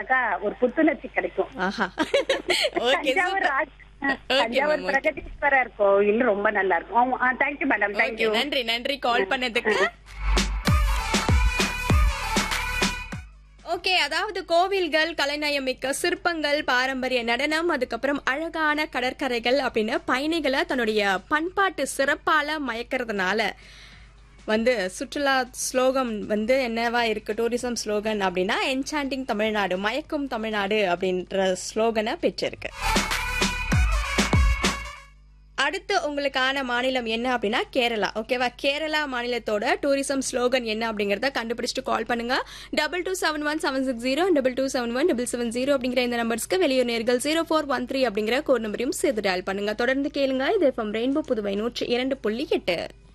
பார்த்தா ஒரு புத்துணர்ச்சி கிடைக்கும் ஆஹா ஓகே தஞ்சாவூர் ராஜ்- Okay, Thanjavur ma'am, okay. Brihadeeswarar கோயில் ரொம்ப நல்லா இருக்கும் தேங்க்யூ மேடம் ஓகே தேங்க்யூ நன்றி நன்றி கால் பண்ணதுக்கு ஓகே அதாவது கோவில்கள் கலைநயமிக்க சிற்பங்கள் பாரம்பரிய நடனம் அதுக்கப்புறம் அழகான கடற்கரைகள் அப்படின்னு பயணிகளை தன்னுடைய பண்பாட்டு சிறப்பால மயக்கிறதுனால வந்து சுற்றுலா ஸ்லோகம் வந்து என்னவா இருக்கு டூரிசம் ஸ்லோகன் அப்படின்னா என்சாண்டிங் தமிழ்நாடு மயக்கும் தமிழ்நாடு அப்படின்ற ஸ்லோகனை பெற்றிருக்கு அடுத்து உங்களுக்கான மாநிலம் என்ன அப்படின்னா கேரளா ஓகேவா கேரளா மாநிலத்தோட டூரிசம் ஸ்லோகன் என்ன அப்படிங்கறத கண்டுபிடிச்சிட்டு கால் பண்ணுங்க double two seven one seven six zero double two seven one double seven zero அப்படிங்கிற இந்த நம்பர்ஸ்க்கு வெளியூர் நேர்கள் ஜீரோ ஃபோர் ஒன் த்ரீ அப்படிங்கிற கோட் நம்பரையும் சேர்த்து டயல் பண்ணுங்க தொடர்ந்து கேளுங்க இது எஃப்எம் ரெயின்போ புதுவை நூற்றி இரண்டு புள்ளி எட்டு